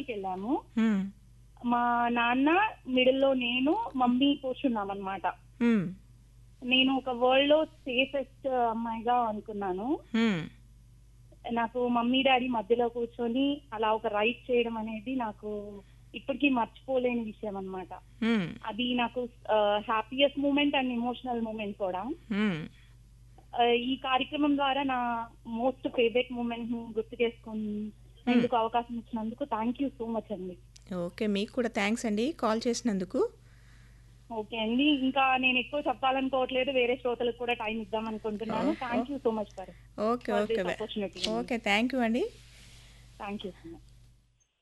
జర్నీకి వెళ్ళాము హ్మ్. మా నాన్న మిడిల్ లో నేను మమ్మీ కూర్చున్నాం అనమాట హ్మ్. నేను ఒక వరల్డ్ లో సేఫెస్ట్ అమ్మాయిగా అనుకున్నాను హ్మ్. నాకు మమ్మీ డాడీ మధ్యలో కూర్చొని అలా ఒక రైట్ చేయడం అనేది నాకు ఇప్పటికీ మర్చిపోలేని విషయం అన్నమాట హ్మ్. అది నాకు happiest moment and emotional moment కూడా హ్మ్. ఆ, ఈ కార్యక్రమం ద్వారా నా మోస్ట్ ఫేవరెట్ మూమెంట్ ని గుర్తు చేసుకుని ఎందుకు అవకాశం ఇచ్చినందుకు థ్యాంక్ యూ సో మచ్ అండి ఓకే మీకు కూడా థ్యాంక్స్ అండి కాల్ చేసినందుకు ఓకే అండి ఇంకా నేను ఎక్కువ చెప్పాలనుకోవట్లేదు వేరే శ్రోతలకు కూడా టైం ఇద్దాం అనుకుంటున్నాను thank you so much sir okay For okay this opportunity. Okay thank you అండి థ్యాంక్ యూ సో మచ్